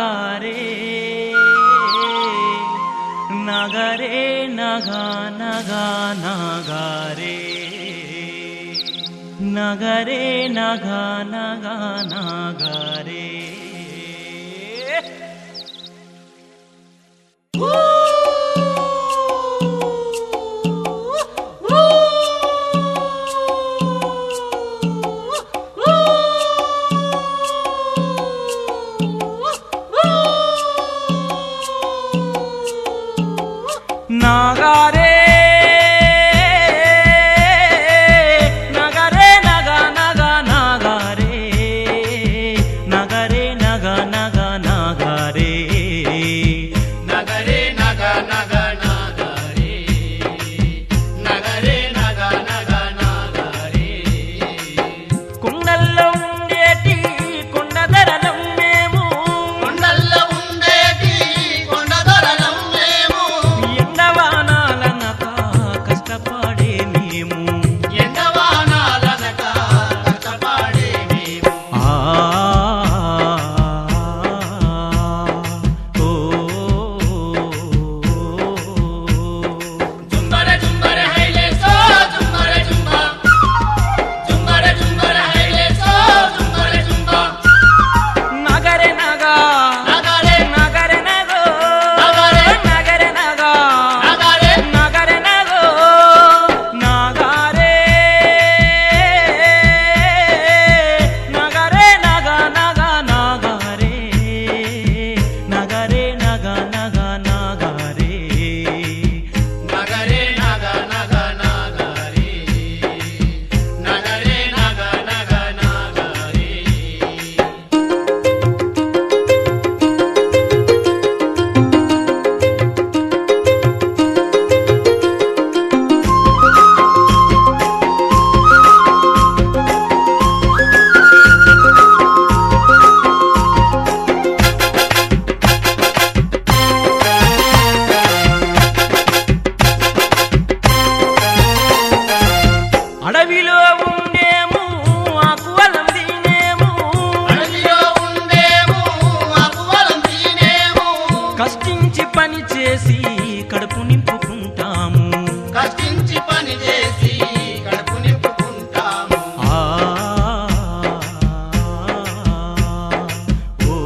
నగారే నగరే నగా నగా నగారే నగరే నగా నగా నగారే నగారే నగరే నగ నగ నగారే నగరే నగ నగ నగారే నగరే నగ నగ నగరే నగరే నగ నగ నగరే కుండల్లో ఉండేటి కొండధరలం మేము కొండల్లో ఉండేటి కొండ దొరలం మేము ఎండవానాలనక కష్టపడే మేము ఎండవానాలనక కష్టపడే మేము ఆ ఓ జుంబర జుంబర హైలేసో జుంబర జుంబ జుంబర జుంబర హైలేసో జుంబర జుంబ నగరే నగా నగరే నగరే నగో నగరే నగరే నగా నగరే నగరే నగో నగరే నగరే నగ నగ నగరే నగరే నగ నగ నగరే నగరే నగ నగ నగరే నగరే నగ నగ నగరే అడవిలో ఉండేము ఆకువలం తినేము అడవిలో ఉండేము అకువలం తినేము కష్టించి పని చేసి కడుపు నింపుకుంటాము కష్టించి పని చేసి కడుపు నింపుకుంటాము ఆ ఓ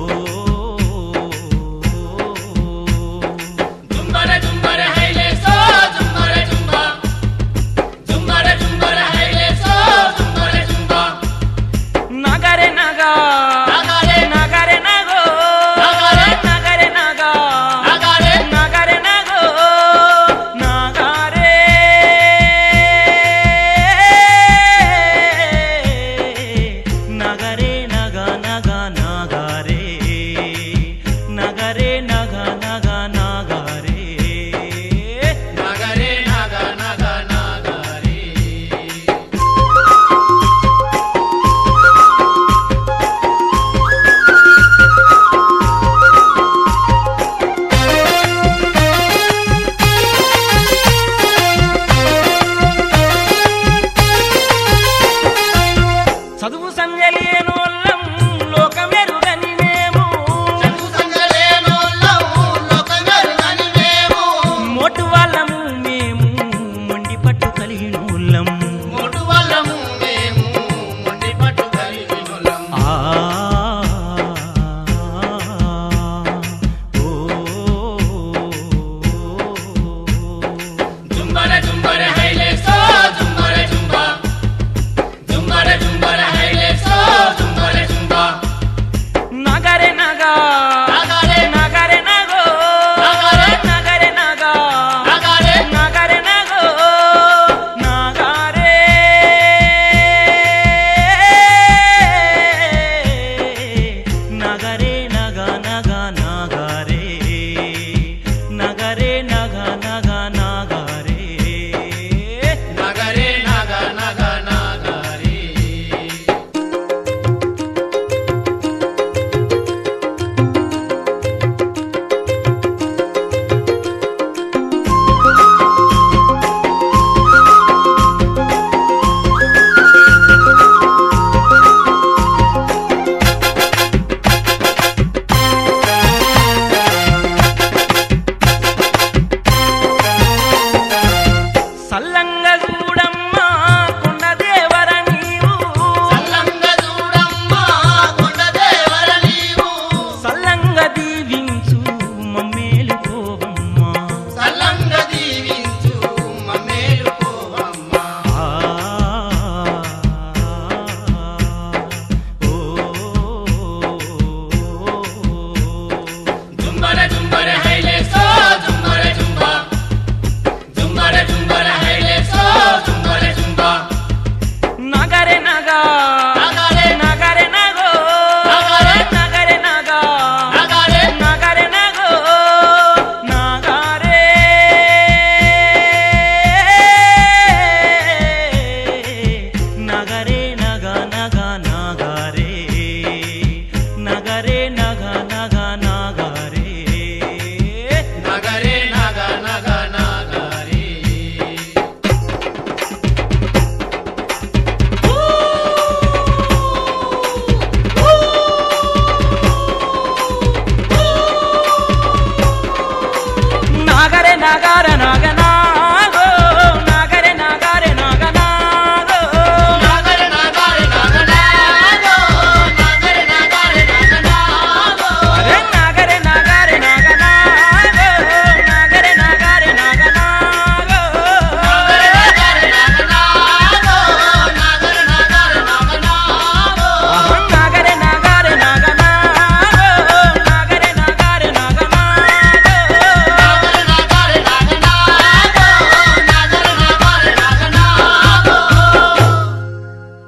జుంబర జుంబర హైలేసో జుంబర జుంబ జుంబర జుంబర హైలేసో జుంబర జుంబ నగరే నగా నగరే నగరే నగో నగరే నగరే నగా నగరే నగరే నగో నాగర నాగనాగో నాగరే నాగరే నాగనాగో నాగరే నాగరే నాగనాగో నాగరే నాగరే నాగనాగో అరే నాగరే నాగరే నాగనాగో నాగరే నాగరే నాగనాగో నాగరే నాగరే నాగనాగో నాగరే నాగరే నాగనాగో అహం నాగరే నాగరే నాగనాగో నాగరే నాగరే నాగనాగో నాగరే నాగరే నాగనాగో నాగరే నాగరే నాగనాగో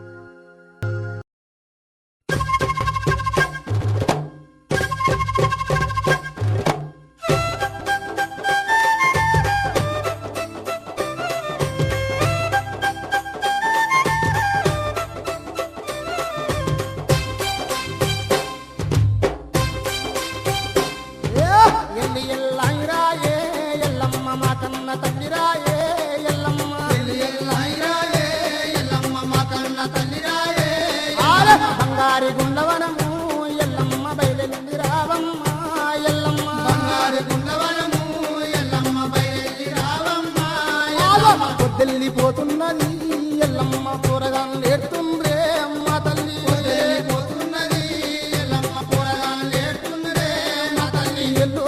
ఎల్లి ఎల్లాయిరాయే ఎల్లమ్మ మా కన్న తల్లిరాయే ఎల్లమ్మ ఎల్లి ఎల్లాయిరాయే ఎల్లమ్మ మా కన్న తల్లిరాయే బంగారి గుండవనము ఎల్లమ్మ బయలెల్లి రావమ్మ ఎల్లమ్మ బంగారి గుండవనము ఎల్లమ్మ బయలెల్లి రావమ్మ ఎల్లమ్మ పొద్దెల్లిపోతున్నది ఎల్లమ్మ కూరగాయలు నేర్తుండ్రే అమ్మ తల్లి పోతున్నది ఎల్లమ్మ కూరగాయలు నేర్తుండ్రే మా తల్లి ఎల్లో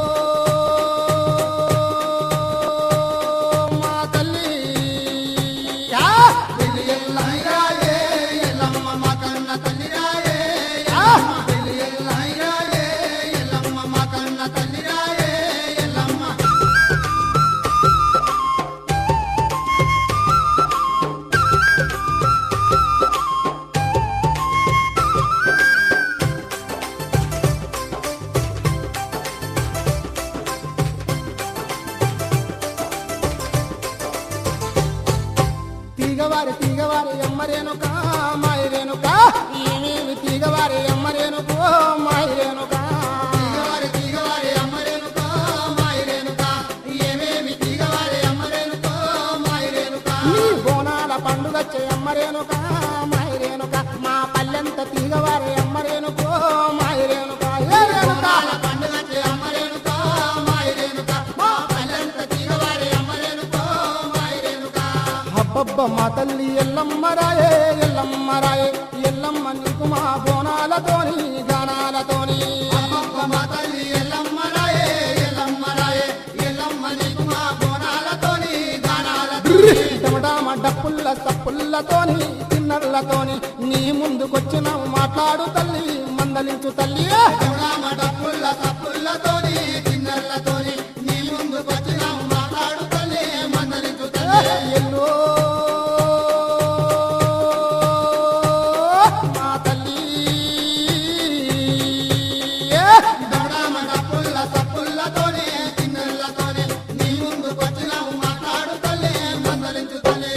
మా తల్లి యా వెళ్ళి ఎల్లాయిరాయే ఎల్లమ్మ మా కన్న తల్లిరాయే యా వెళ్ళి ఎల్లాయిరాయే ఎల్లమ్మ మా కన్న తల్లిరాయే ఎల్లమ్మ తీగవారి తీగవారి ఎమ్మరేనుక మాయరేనుక ఏమేమి తీగవారి ఎమ్మరేనుకో మాయరేనుక తీగవారి తీగవారి ఎమ్మరేనుక మాయరేనుక ఏమేమి తీగవారి ఎమ్మరేనుకో మాయరేనుక నీ బోనాల పండుగచ్చే ఎమ్మరేనుక మాయరేనుక మా పల్లెంత తీగవారి ఎమ్మరేనుకో మాయరేనుక ఏ రేణుక పండుగచ్చే అమ్మరేనుక మాయరేనుక మా పల్లెంత తీగవారి ఎమ్మరేనుకో మాయరేనుక అబ్బబ్బ మా తల్లి ఎల్లమ్మ రాయే ఎల్లమ్మ రాయే ఎల్లమ్మ నీకు మా బోనాలతోని గానాలతోని అబ్బబ్బ మా తల్లి ఎల్లమ్మ రాయే ఎల్లమ్మ రాయే ఎల్లమ్మ నీకు మా బోనాలతోని గానాలతోని డమడామ డప్పుల్ల సప్పుల్లతోని తిన్నర్లతోని నీ ముందుకొచ్చినావు మాట్లాడు తల్లి మందలించు తల్లి డమడామ డప్పుల్ల సప్పుల్లతోని తిన్నర్లతోని నీ ముందుకొచ్చినావు మాట్లాడు తల్లి మందలించు తల్లి ఎల్లో మా తల్లి దమడామ డప్పుల్ల సప్పుల్లతోని తిన్నర్లతోని నీ ముందుకొచ్చినావు మాట్లాడు తల్లి మందలించు తల్లి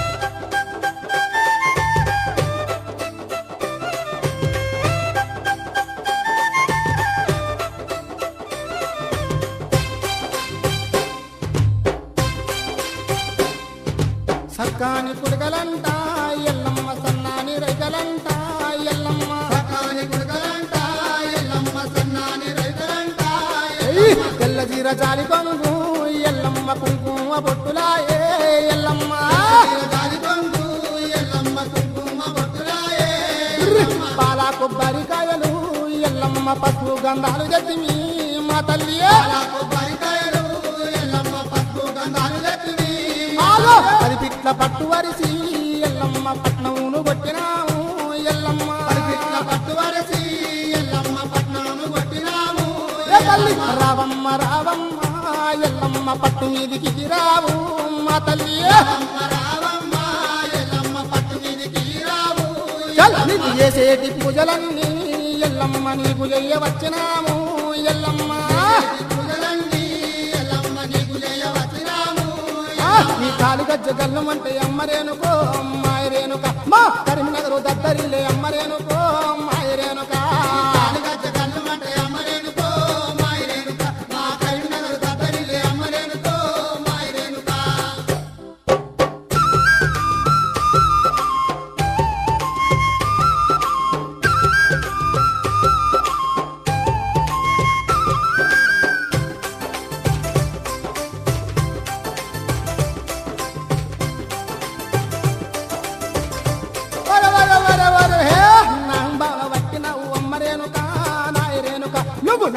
సక్కాని కుడకలంట ఎల్లమ్మ సన్నాని రైకలంట ఎల్లమ్మ సక్కాని కుడకలంట ఎల్లమ్మ సన్నాని రైకలంట తెల్ల జీర జాలి కొంగు ఎల్లమ్మ కుంకుమ బొట్టులాయే ఎల్లమ్మ జాలి కొంగు ఎల్లమ్మ కుంకుమ బొట్టులాయే పాల కొబ్బరికాయలు ఎల్లమ్మ పసుపు గంధాలు జతిమి మా తల్లి కొబ్బరికాయలు ఎల్లమ్మ పసుపు గంధాలు జతిమి అది పిట్ల పట్టు వరిసి ఎల్లమ్మ పట్నమును కొట్టినాము ఎల్లమ్మ పిట్ల పట్టు వరిసి ఎల్లమ్మ పట్నమును కొట్టినాము తల్లి రావమ్మ రావమ్మ ఎల్లమ్మ పట్టు మీదికి రావు మా తల్లి రావమ్మ ఎల్లమ్మ పట్టు మీదికి రావు నీకు చేసేటి పూజలన్నీ ఎల్లమ్మ నీకు చేయవచ్చినాము ఎల్లమ్మ పూజలన్నీ ఎల్లమ్మ నీకు చేయవచ్చినాము నీ కాలు గజ్జ గల్లమంటే అమ్మరేనుకో అమ్మాయిరేనుక మా కరీంనగర్ దద్దరిలే అమ్మరేనుకో అమ్మాయిరేనుక గజ్జ గల్లమంటే అమ్మరేనుకో మాయిరేనుక మా కరీంనగర్ దద్దరిలే అమ్మరేనుకో మాయిరేనుక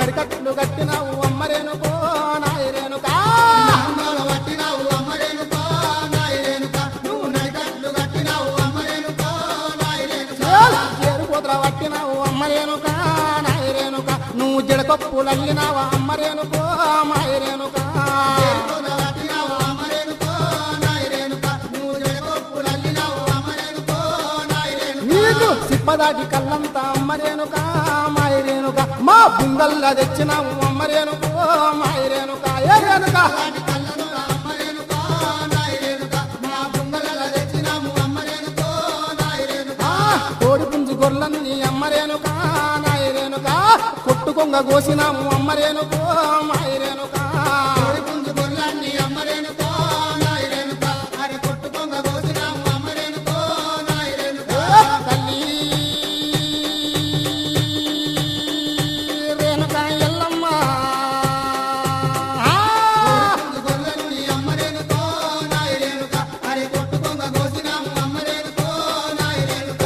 నడికట్లు కట్టినావు అమ్మరేనుకో నాయరేనుకా నాంగోల పట్టినావు అమ్మరేనుకో నాయరేనుక నువ్వు నడికట్లు కట్టినావు అమ్మరేనుకో నాయరేనుక చేరుకోద్ర పట్టినావు అమ్మరేనుకా నాయరేనుక నువ్వు జడకొప్పులు అల్లినావా అమ్మరేనుకో మాయరేనుకా చేరుకున్న పట్టినావు అమ్మరేనుకో నాయరేనుక నువ్వు జడగొప్పులు అల్లినావు అమ్మరేనుకో నాయరేనుక నీకు సిప్పదాటి కళ్ళంతా అమ్మరేనుకా మాయరేనుక మా బుంగల్ల తెచ్చినావు అమ్మరేనుకో మాయరేనుక ఏ రేనుక అలాంటి కళ్ళను అమ్మరేనుకో నాయరేనుక మా బొంగల తెచ్చినాము అమ్మరేనుకో నాయరేనుక ఆ, కోడి పుంజు గొర్రెలన్నీ అమ్మరేనుక నాయరేనుక కొట్టుకొంగ కోసినాము అమ్మరేనుకో మాయరేనుక కోడి పుంజు గొర్రెలన్నీ అమ్మరేనుకో నాయరేనుక అరే కొట్టుకొంగ కోసినాము అమ్మరేనుకో నాయరేనుక తల్లి రేణుక ఎల్లమ్మ ఆ, పుంజు గొర్రెలన్నీ అమ్మరేనుకో నాయరేనుక అరే కొట్టుకొంగ కోసినాము అమ్మరేనుకో నాయరేనుక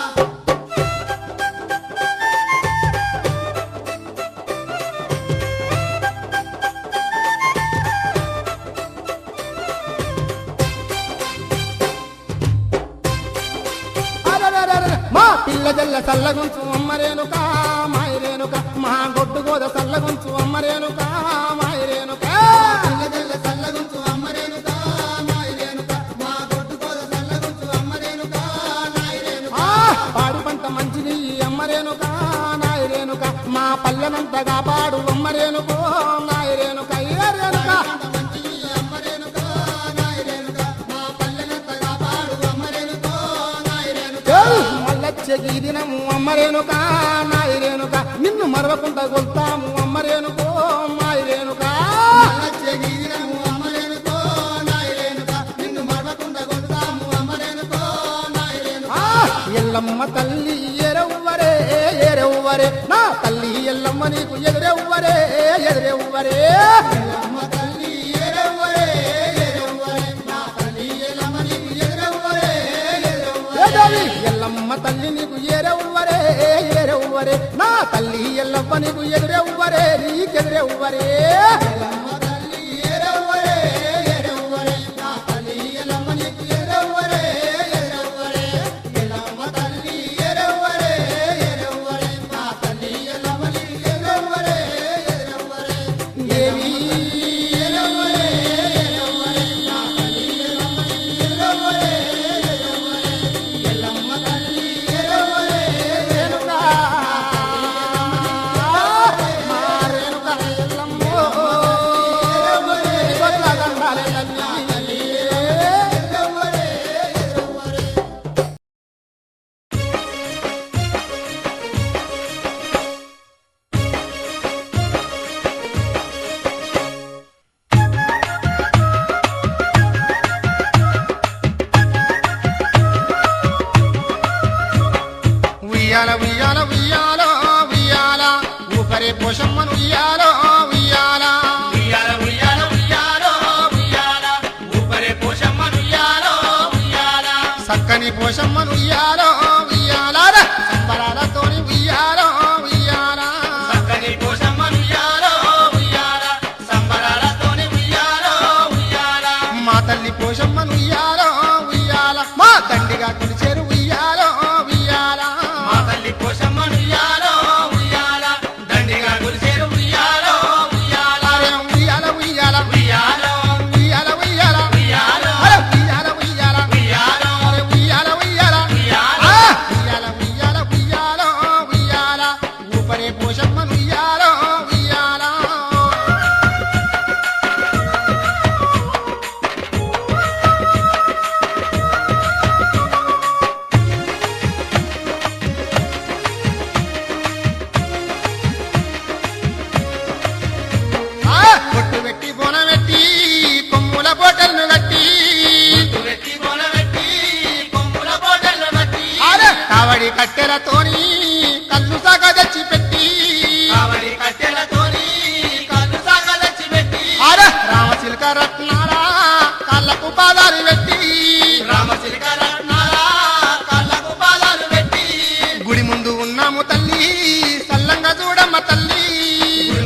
అరెరెరెరె, మా పిల్ల జల్ల చల్లగుంచు అమ్మరేనుక మాయరేనుక మా గొడ్డు గోద చల్లగుంచు అమ్మరేనుక మాయరేనుక చల్లగల్ల చల్లగుంచు అమ్మరేనుక నాయరేనుక మా కొట్టుకోద చల్లగుంచు అమ్మరేనుక నాయరేనుక ఆ, పాడి పంట మంచిది అమ్మరేనుక నాయరేనుక మా పల్లెనంతగా పాడు అమ్మరేనుకో నాయరేనుక ఏ రేనుక మంచి అమ్మరేనుక నాయరేనుక మా పల్లెనంత కాపాడు అమ్మరేనుకో నాయరేనుక ఏయ్, మల్లచ్చగి దినము అమ్మరేనుక నాయరేనుక నిన్ను మరవకుండా కొల్తాము అమ్మరేనుకో మాయరేనుక మల్లచ్చే గీరము అమ్మరేనుకో నాయరేనుక నిన్ను మరవకుండా కొడతాము అమ్మరేనుకో నాయరేనుక ఆ, ఎల్లమ్మ తల్లి ఎరవ్వరే ఎరవ్వరే నా తల్లి ఎల్లమ్మ నీకు ఎదురెవ్వరే ఎదురెవ్వరే అమ్మ తల్లి ఏరెవ్వరే ఏరెవ్వరే నా తల్లి ఎల్లమ్మ నీకు ఎదురెవ్వరే ఎదురెవ్వరే ఏ దేవి, ఎల్లమ్మ తల్లి నీకు ఎరెవ్వరే ఎరెవ్వరే నా తల్లి ఎల్లమ్మ నీకు ఎదురెవ్వరే నీకెదురెవ్వరే ఎల్లమ్మ తల్లి ఏరెవ్వరే ఏరెవ్వరే నా తల్లి ఎల్లమ్మ నీకు ఎదురెవ్వరే ఎదురెవ్వరే ఎల్లమ్మ తల్లి ఏరెవ్వరే ఏరెవ్వరే నా తల్లి ఎల్లమ్మ నీకు ఎదురెవ్వరే ఎదురెవ్వరే దేవి ఎదురెవ్వరే ఎదురెవ్వరే నా తల్లి ఎల్లమ్మ నీకు ఎదురెవ్వరే ఎదురెవ్వరే ఎల్లమ్మ తల్లి ఎదురెవ్వరే రేణుకా, మా రేణుక ఎల్లమ్మో, గొల్ల దండాలే తల్లి. ఎదురెవ్వరే ఎదురెవ్వరే ఉయ్యాల ఉయ్యాల ఉయ్యాలో ఉయ్యాల ఊపరే పోషమ్మను ఉయ్యాలో ఉయ్యాల ఉయ్యాల ఉయ్యాల ఉయ్యాలో ఉయ్యాల ఊపరే పోషమ్మను ఉయ్యాలో ఉయ్యాల చక్కని పోషమ్మను ఉయ్యాలో ఉయ్యాల సంబరాలతోని ఉయ్యాలో ఉయ్యాల చక్కని పోషమ్మను ఉయ్యాలో ఉయ్యాల సంబరాలతోని ఉయ్యాలో ఉయ్యాల మా తల్లి పోషమ్మను ఉయ్యాలో ఉయ్యాల మా తండ్రిగా కుడిచేరు ఉయ్యాలో ఉయ్యాల మా తల్లి పోషమ్మను ఉయ్యాలో ఉయ్యాల దండిగా గురిసేరు ఉయ్యాలో ఉయ్యాల అరే ఉయ్యాల ఉయ్యాల ఉయ్యాలో ఉయ్యాల ఉయ్యాల ఉయ్యాలో అరే ఉయ్యాల ఉయ్యాల ఉయ్యాలో అరే ఉయ్యాల ఉయ్యాల ఉయ్యాలో ఆ! ఉయ్యాల ఉయ్యాల ఉయ్యాల ఉయ్యాల ఊపరే పోషమ్మను ఉయ్యాల ఉయ్యాల ఆ! బొట్టు పెట్టి బోన పెట్టి కొమ్ముల బోటలను కట్టి వెట్టి బోన వెట్టి కొమ్ముల బోటలు బట్టి అరే కావడి కట్టెలతోని కళ్ళు సాగ తెచ్చి పెట్టి కావడి కట్టెలతోని కళ్ళు సాగలచ్చి పెట్టి అరే రామచిలక రత్నాల కాళ్ళకు పాదాలు పెట్టి రామచిలక రత్నాల కళ్ళకు పాదాలు పెట్టి గుడి ముందు ఉన్నాము తల్లి సల్లంగా చూడమ్మ తల్లి గుడి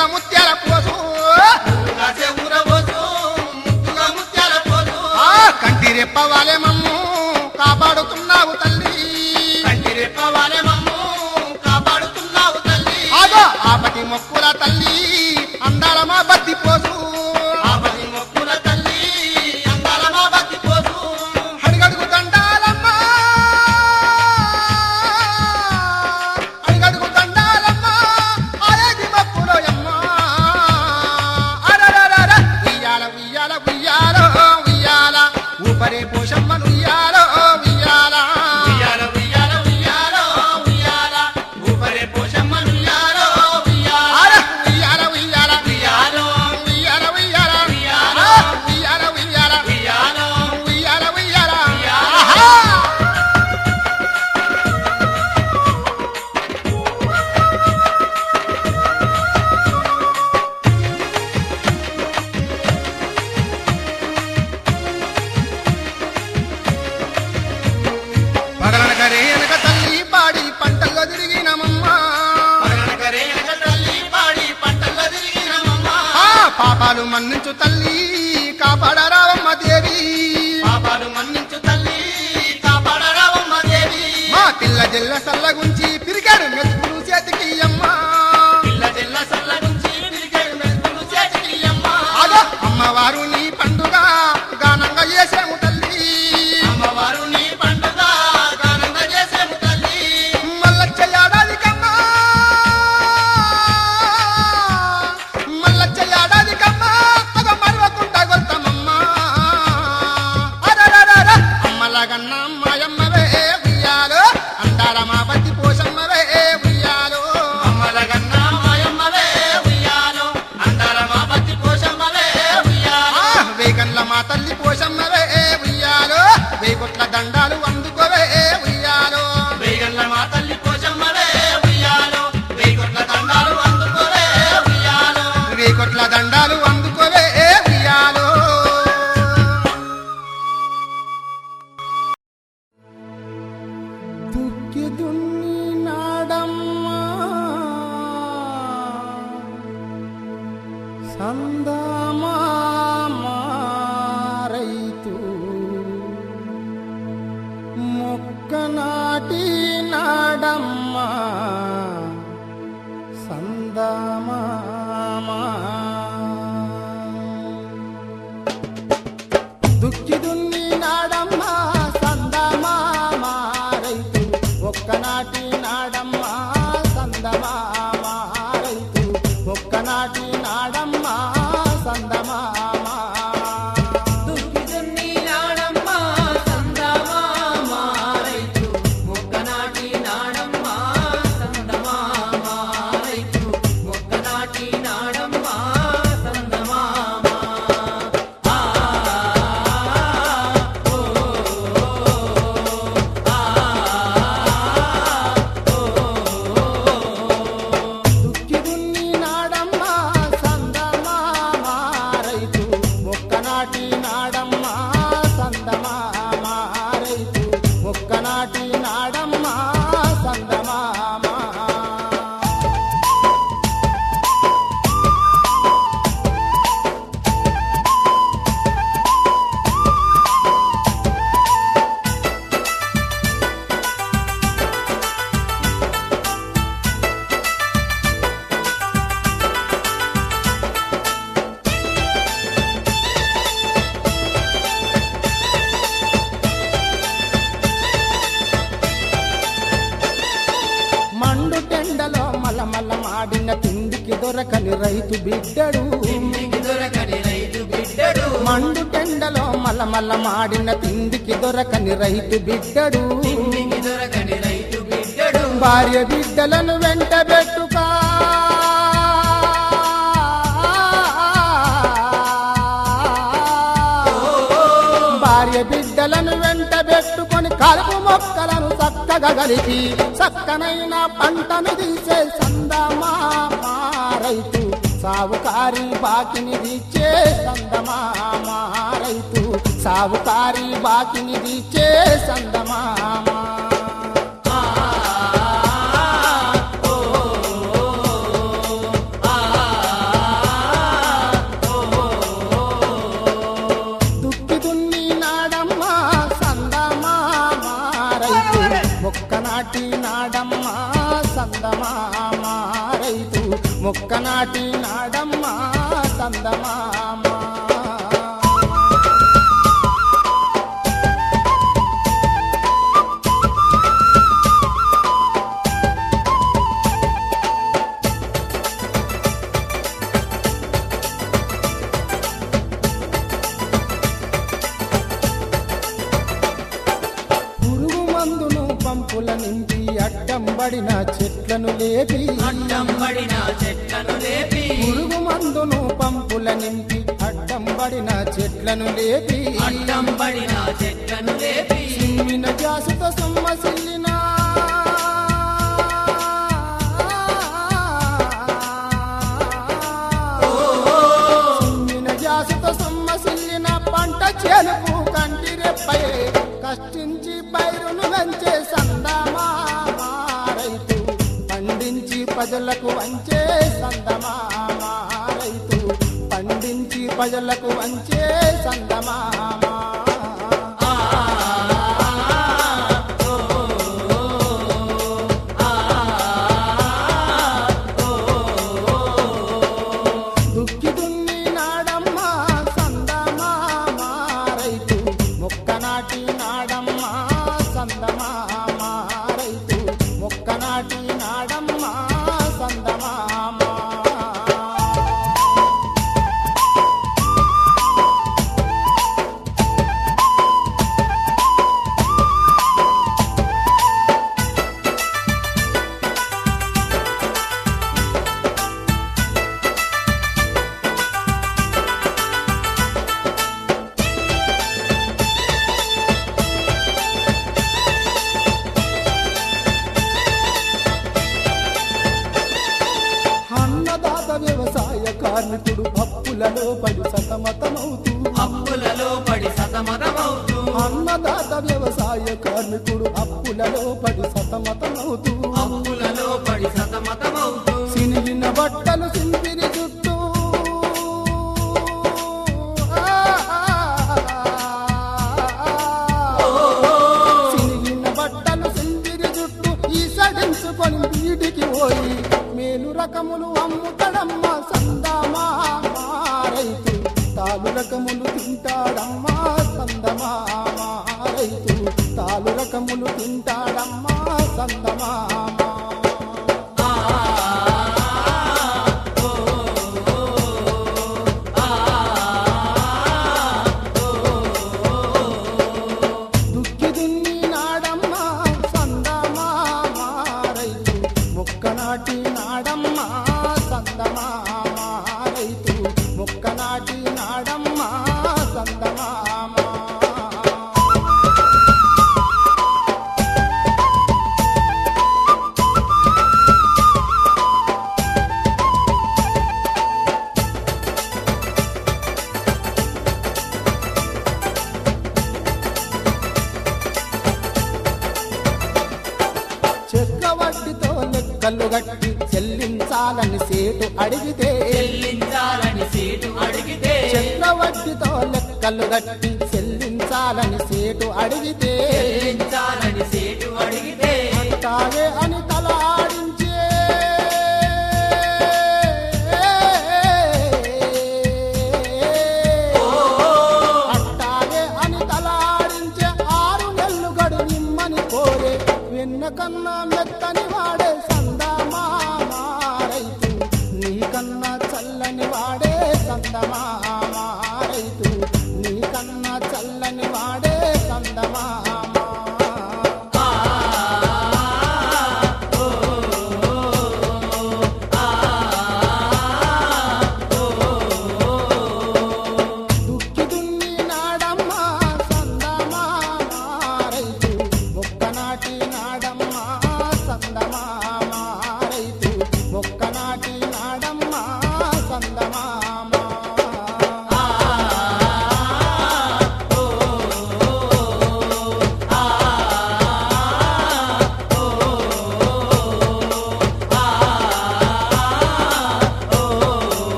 ముద్దుగా ముత్యాల పోసు కాసే ఊరబోసు ముద్దుగా ముత్యాల పోసు ఆ కంటి రెప్పవాలే మమ్ము కాపాడుతున్నావు తల్లి కంటి రెప్పవాలే మమ్ము కాపాడుతున్నావు తల్లి ఆగో ఆపటి మొక్కుల తల్లి అందాల మా బద్ది పోసు ఆపది మొక్కుల తల్లి అందాల మా భక్తి పోసు అడుగడుగు దండాలమ్మా అడుగడుగు దండాలమ్మా ఆయేది మొక్కులోయమ్మా అరరరర ఉయ్యాల ఉయ్యాల ఉయ్యాల ఉయ్యాల ఊపరే పోషమ్మను ఉయ్యాల ఉయ్యాల ఉయ్యాల ఉయ్యాల ఉయ్యాల ఉయ్యాల ఊపరే పోషమ్మను ఉయ్యాల ఉయ్యాల అర ఉయ్యాల ఉయ్యాల ఉయ్యాల ఉయ్యాల ఉయ్యాల ఉయ్యాల. ఆ, ఉయ్యాల ఉయ్యాల ఉయ్యాల ఉయ్యాల ఉయ్యాల ఉయ్యాల. ఆహా! పగలనకరే వెనక తల్లి పాడి పంటల్లో తిరిగినమమ్మా పగలనకరే వెనక తల్లి పాడి పంటల్లో తిరిగినమమ్మ. ఆ పాపాలు మన్నించు తల్లి కాపాడరావమ్మ దేవి పాపాలు మన్నించు తల్లి కాపాడరావమ్మ దేవి మా పిల్ల జిల్ల సల్లగుంచి పిరిగాడు మెతుకులు చేతికి అమ్మా పిల్ల జిల్ల సల్ల నుంచి తిరిగాడు మెతుకులు చేతికి అమ్మ. అదో అమ్మవారు నీ పండుగ గానంగా చేసాము తల్లి అమ్మవారు నీ పండుగ ఘనంగా చేసేము తల్లి మల్లచ్చ ఏడాదికమ్మా మల్లచ్చ ఏడాదికమ్మా అగ మరవకుండా గొల్తమమ్మా అరరరర అమ్మలగన్న మాయమ్మవే ఉయ్యాలో అందాల మా బతి పోషమ్మవే ఉయ్యాలో అమ్మలగన్న మాయమ్మవే ఉయ్యాలో అందాల మా బతి పోషమ్మవే ఉయ్యాలో ఆ, వేగన్ల మా తల్లి పోషమ్మవే ఉయ్యాలో వేగొట్ల దండాలు అందుకోవే ఉయ్యాలో వేగల్ల మా తల్లి పోషమ్మవే ఉయ్యాలో వేగొట్ల దండాలు అందుకోవే ఉయ్యాలో వేగొట్ల దండాలు అందుకోవే ఉయ్యాలో దుక్కి దున్ని నాడమ్మా సందమామా రైతు మొక్క నాటి నాడమ్మా సందమామా దుక్కి దున్ని నాడమ్మా సందమామా రైతు ఒక్కనాటి నాడమ్మా సందమామా రైతు ఒక్కనాటి నాడమ్మా సందమామా దుక్కి దున్ని నాడమ్మా సందమామ రైతు మొక్కనాటి నాడమ్మా సందమామ రైతు మొక్కనాటి నాడమ్మా సందమామ ఆ ఓ ఆ దుక్కి దున్ని నాడమ్మా సందమామా రైతు ఒక్కనాటి నాడమ్మా సందమామా రైతు ఒక్కనాటి నాడమ్మా సందమామా మండు టెండలో మలమల మాడిన తిండికి దొరకని రైతు బిడ్డడు ఇంటికి దొరకని రైతు బిడ్డడు మండు టెండలో మలమల మాడిన తిండికి దొరకని రైతు బిడ్డడు ఇంటికి దొరకని రైతు బిడ్డడు భార్య బిడ్డలను వెంట పెట్టుకా భార్య బిడ్డలను వెంట పెట్టుకొని కలుపు మొక్కలను చక్కగా కలిపి చక్కనైన పంటను తీసే సందమా రైతు సావుకారి బాకిని తీర్చే సందమా రైతు సావుకారి బాకిని తీర్చే సందమామా ఆ ఓ ఆ మొక్కనాటి నాడమ్మ సందమామ పురుగు మందును పంపుల నింపి అడ్డం పడిన చెట్లను లేపి అడ్డం పడిన చెట్లను లేపి పురుగు మందును పంపుల నింపి అడ్డం పడిన చెట్లను లేపి అడ్డం పడిన చెట్లను లేపి చిమ్మిన గ్యాసుతో సొమ్మసిల్లిన చిమ్మిన గ్యాసుతో సొమ్మసిల్లిన పంట చేనుకు కంటి రెప్పై కష్టించి పైరును వెంచే సందమా రైతు పండించి ప్రజలకు వంచే సందమా రైతు పండించి ప్రజలకు వంచే సందమా దుక్కి దున్ని నాడమ్మ సందమా రైతు మొక్క నాటి నాడమ్మ సందమా రైతు మొక్క నాటి నాడమ్మ సందమామ అన్నదాత వ్యవసాయ కార్మికుడు అప్పులలో పడి సతమతమవుతూ అప్పులలో పడి సతమతమవుతూ అన్నదాత వ్యవసాయ కార్మికుడు అప్పులలో పడి సతమతమవుతూ అప్పులలో పడి సతమతమవుతూ సినిగిన బట్టలు సింపిరి చుట్టూ సినిగిన బట్టలు సింపిరి చుట్టూ ఈ సడించుకొని వీటికి పోయి మేలు రకములు అమ్ముతాడమ్మ సందమా రైతు తాలు రకములు తింటాడమ్మా సందమా రైతు తాలు రకములు తింటాడమ్మా సందమా దుక్కి దున్ని నాడమ్మ సందమా రైతు మొక్క నాటి నాడమ్మ సందమా రైతు మొక్క నాటి నాడమ్మ సందమామ చక్రవడ్డీతో లెక్కలు గట్టి చెల్లించాలని సేటు అడిగితే చెల్లించాలని సీటు అడిగితే చక్రవడ్డీతో లెక్కలు గట్టి చెల్లించాలని సేటు అడిగితే చెల్లించాలని సీటు అడిగితే తాగే అని తలాడించే అట్టాగే అని తలాడించే ఆరు నెలలు గడు నిమ్మని కోరే వెన్న కన్నా మెత్తని వాడే సందమా రైతు నీకన్నా చల్లని వాడే సందమా రైతు నీకన్నా చల్లని వాడే సందమా ఆ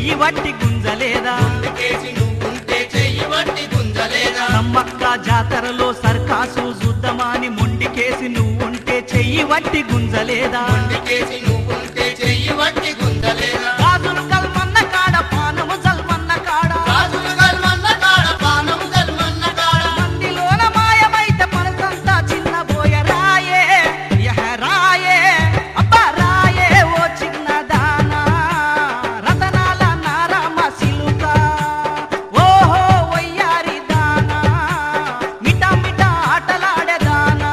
చెయ్యి వట్టి గుంజలేదా కేసి నువ్వుంటే చెయ్యి వట్టి గుంజలేదా సమ్మక్క జాతరలో సర్కాసు చూద్దామని మొండికేసి నువ్వుంటే చెయ్యి వట్టి గుంజలేదా కేసి నువ్వుంటే చెయ్యి వట్టి గుంజలేదా గాజులు కల్మన్న కాడ పానము జల్మన్న కాడ రాజులు గల్మన్న కాడ పానం గల్మన్న కాడ మందిలోన మాయమైతే మనసంతా చిన్నబోయ రాయే యహ రాయే అబ్బా రాయే ఓ చిన్న దానా రతనాల నారామ సిలుక ఓహో వయ్యారి దానా మిఠా మిఠా ఆటలాడే దానా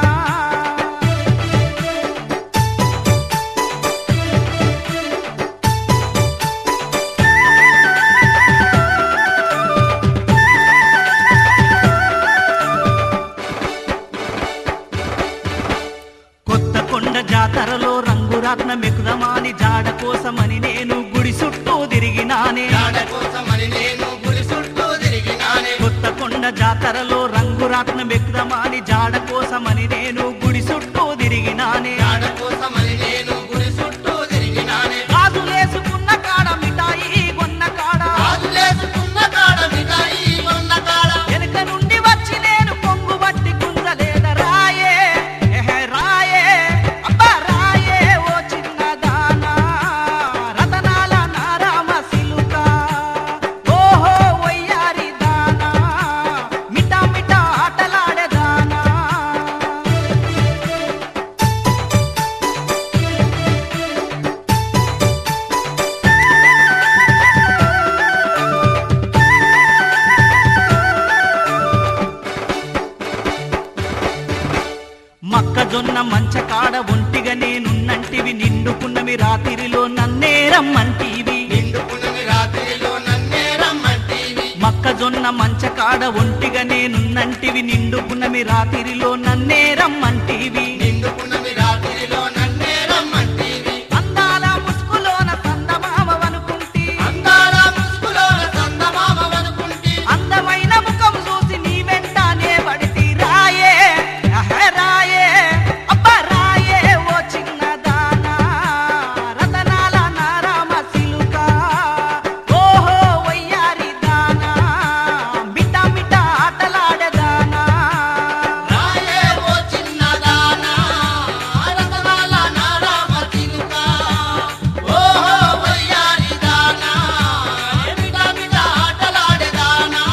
కొత్త కొండ జాతరలో రంగురాత్న మెకుదమాని జాడ కోసమని నేను గుడి చుట్టూ తిరిగినానే ఆడ కోసమని నేను గుడి చుట్టూ తిరిగినానే కొత్త కొండ జాతరలో రంగురాత్న మెకుదమాని జాడ కోసమని నేను గుడి చుట్టూ తిరిగినానే ఆడ కోసమని నేను గుడి చుట్టూ తిరిగినానే గాజులేసుకున్న కాడ మిఠాయి కొన్న కాడ రాజులేసుకున్న కాడ మిఠాయి కొన్న కాడ వెనుక నుండి వచ్చి నేను పొంగు బట్టి గుంజలేద రాయే ఎహె రాయే అబ్బా రాయే ఓ చిన్న దానా రతనాల నారామ సిలుక ఓహో వయ్యారి దానా మిఠా మిఠా ఆటలాడే దానా మక్కజొన్న మంచకాడ ఒంటిగా నేనున్నంటివి నిండుకున్నవి రాత్రిలో నన్నే రమ్మంటివి నిండుకున్నవి రాత్రిలో నన్నే రమ్మంటివి మక్కజొన్న మంచకాడ ఒంటిగా నేనున్నంటివి నిండుకున్నవి రాత్రిలో నన్నే రమ్మంటివి నిండుకున్నవి రాత్రిలో నన్నే రమ్మంటివి అందాల ముసుగులోన సందమామవనుకుంటి అందాల ముసుగులోన చందమామవనుకుంటి అందమైన ముఖం చూసి నీ వెంటనే పడితి రాయే అహే రాయే అబ్బా రాయే ఓ చిన్న దానా రతనాల నారామ సిలుక ఓహో వయ్యారి దానా మిఠా మిఠా ఆటలాడే దానా రాయే ఓ చిన్నదానా రతనాల నారామ చిలుక ఓహో వయ్యారి దానా మిఠా మిఠా ఆటలాడేదానా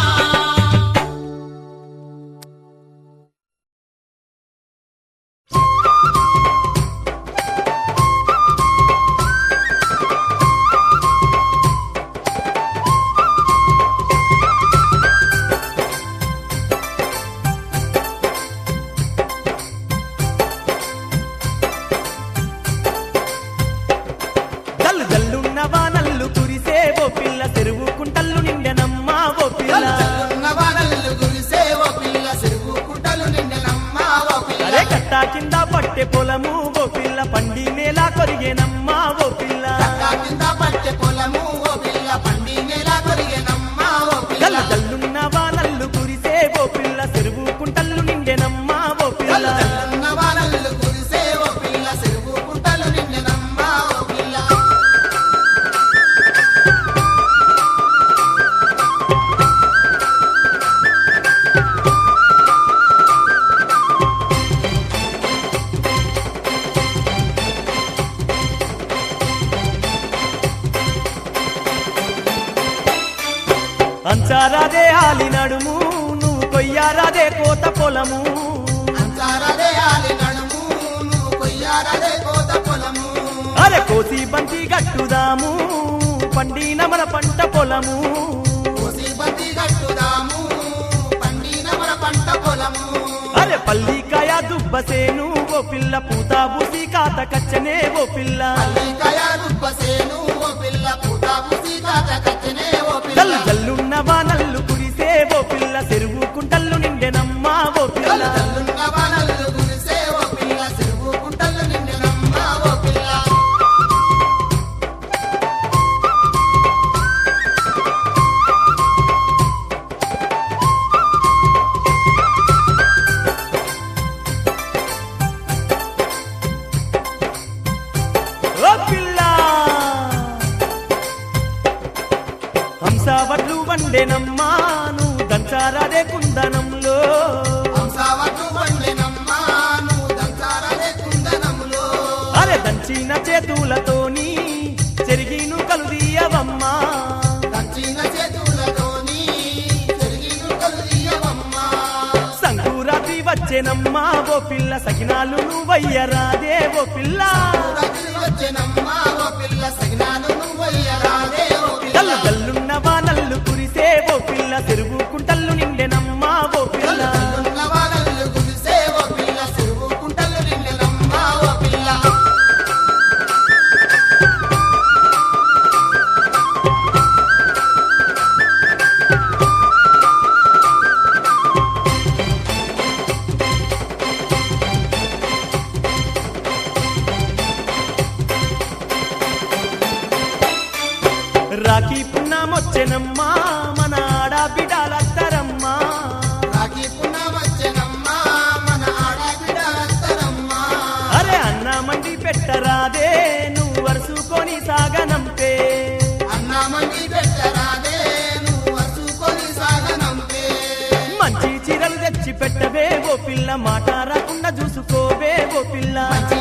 జల్లు జల్లున్న వానల్లు కురిసే ఓ పిల్ల చెరువు కుంటల్లు నిండెనమ్మా ఓ పిల్ల చల్లున్న వానల్లు కురిసే ఓ పిల్ల చెరువు కుంటలు నిండెనమ్మా ఓ పిల్ల అరే కట్టా కింద పట్టె పొలము ఓ పిల్ల పండి నేల కొరిగేనమ్మా ఓ పిల్ల చక్కా కింద పట్టె పొలము ఓ పిల్ల పండి నేల కొరిగెనమ్మా ఓ పిల్ల జల్లు జల్లున్న వానల్లు కురిసే ఓ పిల్ల చెరువు కుంటల్లు నిండెనమ్మా ఓ పిల్ల చల్లున్న వానల్లు కురిసే ఓ పిల్ల చెరువు కుంటలు నిండెనమ్మా ఓ పిల్ల అంచారాదే ఆలి నడుము నువ్వు కొయ్యారాదే కోత పొలము అంచారదే ఆలి నడుము నువ్వు కొయ్యారదే కోత పొలము అరే కోసి బంతి గట్టుదాము పండిన మన పంట పొలము కోసి బతి గట్టుదాము పండిన మన పంట పొలము అరే పల్లికాయ దుబ్బసేను ఓ పిల్ల పూత బుసి కాత కచ్చనే ఓ పిల్ల పల్లికాయ దుబ్బసేను ఓ పిల్ల పూట పుసి కాత కచ్చనే ఓ పిల్ల జల్లు జల్లున్న వానల్లు కురిసే ఓ పిల్ల చెరువు కుంటల్లు నిండెనమ్మా ఓ పిల్ల చల్లున్న వానల్లు కురిసే ఓ పిల్ల చెరువు కుంటలు నిండెనమ్మా ఓ పిల్ల ఓ పిల్ల హంసవడ్లు వండెనమ్మా నువ్వు దంచారాదే కుందనంలో హంసవట్టు వండెనమ్మా నువ్వు దంచారలే కుందనములో అరే దంచిన చేతులతోని చెరిగిను కలుదీయవమ్మా దక్షిణ చేతులతోని చెరిగిను కలుదీయవమ్మా సంకురాత్రి వచ్చెనమ్మా ఓ పిల్ల సకినాలు నువ్వయ్యరాదే ఓ పిల్ల రాత్రి వచ్చెనమ్మా ఓ పిల్ల సగినాలు నువ్వయ్యరాదే ఓ కళ్ళు పిల్ల కల్లున్న వానల్లు కురిసే ఓ పిల్ల చెరువు కుంటల్లు నిండెనమ్మా ఓ పిల్ల కళ్ళున్న వానల్లు కురిసే ఓ పిల్ల చెరువు కుంటలు నిండెనమ్మా ఓ పిల్ల రాఖీ పున్నామొచ్చెనమ్మా మన ఆడబిడ్డలత్తరమ్మా రాఖీ పున్నమచ్చనమ్మా మన ఆడబిడ్డలత్తరమ్మా అరే అన్న మండి పెట్టరాదే నువ్వు వరుసుకొని సాగనంపే అన్నామంది పెట్టరాదే నువ్వు వసుకొని సాగనంపే మంచి చీరలు తెచ్చి పెట్టవే ఓ పిల్ల మాట రాకుండా చూసుకోవే ఓ పిల్ల మంచి